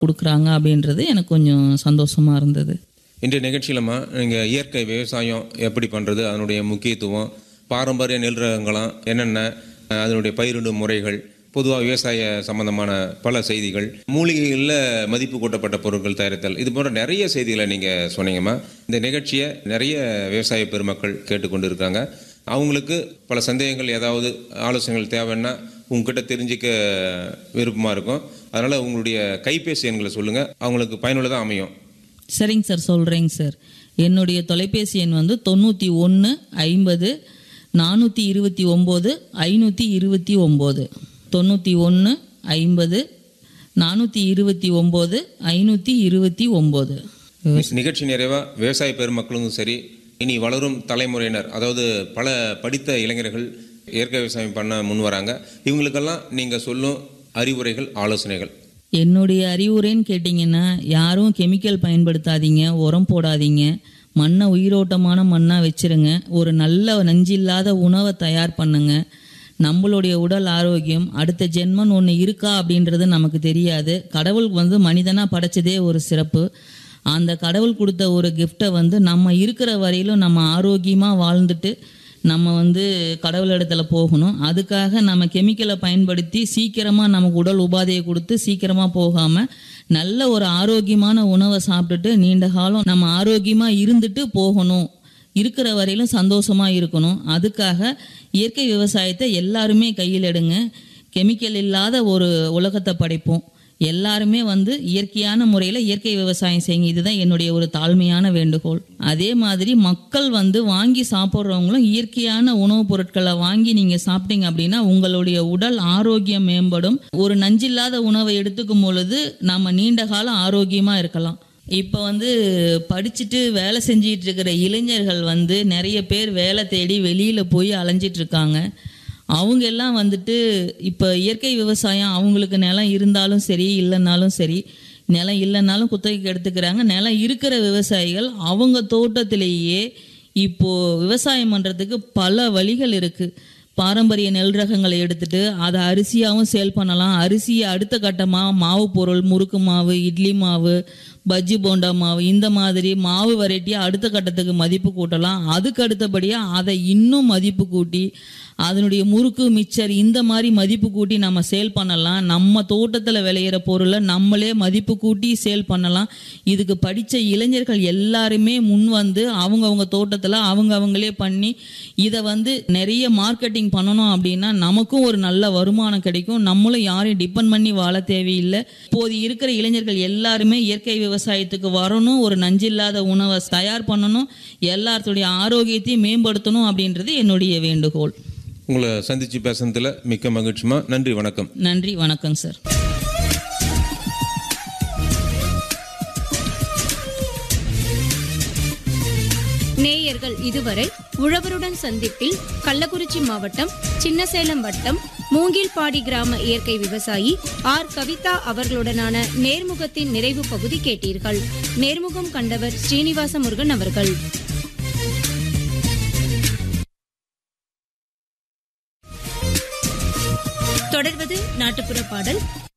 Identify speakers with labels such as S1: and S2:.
S1: கொடுக்குறாங்க அப்படின்றது எனக்கு கொஞ்சம் சந்தோஷமாக இருந்தது
S2: இன்றைய நிகழ்ச்சியிலம்மா நீங்கள் இயற்கை விவசாயம் எப்படி பண்ணுறது அதனுடைய முக்கியத்துவம் பாரம்பரிய நெல் ரகங்களாம் என்னென்ன அஹ், அதனுடைய பயிரிடும் முறைகள் பொதுவாக விவசாய சம்பந்தமான பல செய்திகள் மூலிகைகளில் மதிப்பு கூட்டப்பட்ட பொருட்கள் தயாரித்தல் இது போன்ற நிறைய செய்திகளை நீங்கள் சொன்னீங்கம்மா இந்த நிகழ்ச்சியை நிறைய விவசாய பெருமக்கள் கேட்டுக்கொண்டு இருக்காங்க அவங்களுக்கு பல சந்தேகங்கள் ஏதாவது ஆலோசனைகள் தேவைன்னா உங்ககிட்ட தெரிஞ்சிக்க விருப்பமாக இருக்கும் அதனால் உங்களுடைய கைபேசி எண்களை சொல்லுங்கள் அவங்களுக்கு பயனுள்ளதாக அமையும்
S1: சரிங்க சார் சொல்கிறேங்க சார் என்னுடைய தொலைபேசி எண் வந்து தொண்ணூற்றி ஒன்று ஐம்பது நானூற்றி இருபத்தி ஒம்பது ஐநூற்றி இருபத்தி ஒம்பது தொண்ணூற்றி ஒன்று ஐம்பது நானூற்றி இருபத்தி ஒம்பது ஐநூற்றி இருபத்தி ஒம்பது
S2: நிகழ்ச்சி நிறைவா விவசாய பெருமக்களும் சரி இனி வளரும் தலைமுறையினர் அதாவது பல படித்த இளைஞர்கள் இயற்கை விவசாயம் பண்ண முன் வராங்க இவங்களுக்கெல்லாம் நீங்கள் சொல்லும் அறிவுரைகள் ஆலோசனைகள்
S1: என்னுடைய அறிவுரைன்னு கேட்டிங்கன்னா யாரும் கெமிக்கல் பயன்படுத்தாதீங்க உரம் போடாதீங்க மண்ணை உயிரோட்டமான மண்ணாக வச்சிருங்க ஒரு நல்ல நஞ்சில்லாத உணவை தயார் பண்ணுங்க நம்மளுடைய உடல் ஆரோக்கியம் அடுத்த ஜென்மன் ஒன்று இருக்கா அப்படின்றது நமக்கு தெரியாது கடவுள் வந்து மனிதனாக படைச்சதே ஒரு சிறப்பு அந்த கடவுள் கொடுத்த ஒரு கிஃப்டை வந்து நம்ம இருக்கிற வரையிலும் நம்ம ஆரோக்கியமாக வாழ்ந்துட்டு நம்ம வந்து கடவுள் இடத்துல போகணும் அதுக்காக நம்ம கெமிக்கலை பயன்படுத்தி சீக்கிரமாக நமக்கு உடல் உபாதையை கொடுத்து சீக்கிரமாக போகாமல் நல்ல ஒரு ஆரோக்கியமான உணவை சாப்பிட்டுட்டு நீண்ட காலம் நம்ம ஆரோக்கியமாக இருந்துட்டு போகணும் இருக்கிற வரையிலும் சந்தோஷமாக இருக்கணும் அதுக்காக இயற்கை விவசாயத்தை எல்லாருமே கையில் எடுங்க கெமிக்கல் இல்லாத ஒரு உலகத்தை படைப்போம் எல்லாருமே வந்து இயற்கையான முறையில் இயற்கை விவசாயம் செய்யுங்க இதுதான் என்னுடைய ஒரு தாழ்மையான வேண்டுகோள் அதே மாதிரி மக்கள் வந்து வாங்கி சாப்பிட்றவங்களும் இயற்கையான உணவுப் பொருட்களை வாங்கி நீங்கள் சாப்பிட்டீங்க அப்படின்னா உங்களுடைய உடல் ஆரோக்கியம் மேம்படும் ஒரு நஞ்சில்லாத உணவை எடுத்துக்கும் பொழுது நம்ம நீண்ட காலம் ஆரோக்கியமாக இருக்கலாம் இப்போ வந்து படிச்சுட்டு வேலை செஞ்சிட்டு இருக்கிற இளைஞர்கள் வந்து நிறைய பேர் வேலை தேடி வெளியில் போய் அலைஞ்சிட்டு இருக்காங்க அவங்க எல்லாம் வந்துட்டு இப்போ இயற்கை விவசாயம் அவங்களுக்கு நிலம் இருந்தாலும் சரி இல்லைன்னாலும் சரி நிலம் இல்லைன்னாலும் குத்தகைக்கு எடுத்துக்கிறாங்க நிலம் இருக்கிற விவசாயிகள் அவங்க தோட்டத்திலேயே இப்போ விவசாயம் பண்ணுறதுக்கு பல வழிகள் இருக்குது பாரம்பரிய நெல் ரகங்களை எடுத்துட்டு அதை அரிசியாகவும் சேல் பண்ணலாம் அரிசியை அடுத்த கட்டமாக மாவு பொருள் முறுக்கு மாவு இட்லி மாவு பஜ்ஜி போண்டா மாவு இந்த மாதிரி மாவு வெரைட்டியாக அடுத்த கட்டத்துக்கு மதிப்பு கூட்டலாம் அதுக்கு அடுத்தபடியாக அதை இன்னும் மதிப்பு கூட்டி அதனுடைய முறுக்கு மிச்சர் இந்த மாதிரி மதிப்பு கூட்டி நம்ம சேல் பண்ணலாம் நம்ம தோட்டத்தில் விளையிற பொருளை நம்மளே மதிப்பு கூட்டி சேல் பண்ணலாம் இதுக்கு படித்த இளைஞர்கள் எல்லாருமே முன் வந்து அவங்கவுங்க தோட்டத்தில் அவங்க அவங்களே பண்ணி இதை வந்து நிறைய மார்க்கெட்டிங் பண்ணணும் அப்படின்னா நமக்கும் ஒரு நல்ல வருமானம் கிடைக்கும் நம்மளும் யாரையும் டிபெண்ட் பண்ணி வாழ தேவையில்லை இப்போது இருக்கிற இளைஞர்கள் எல்லாருமே இயற்கை விவசாயத்துக்கு வரணும் ஒரு நஞ்சில்லாத உணவை தயார் பண்ணணும் எல்லாத்துடைய ஆரோக்கியத்தையும் மேம்படுத்தணும் அப்படின்றது என்னுடைய வேண்டுகோள்
S2: உங்களை சந்திச்சு பேசுனதுல மிக்க மகிழ்ச்சிமா நன்றி வணக்கம்
S1: நன்றி வணக்கம் சார்
S3: நேயர்கள் இதுவரை உழவருடன் சந்திப்பில் கள்ளக்குறிச்சி மாவட்டம் சின்னசேலம் வட்டம் மூங்கில்பாடி கிராம இயற்கை விவசாயி ஆர் கவிதா அவர்களுடனான நேர்முகத்தின் நிறைவு பகுதி கேட்டீர்கள் நேர்முகம் கண்டவர் ஸ்ரீனிவாச முருகன் அவர்கள் தொடர்வது நாட்டுப்புற பாடல்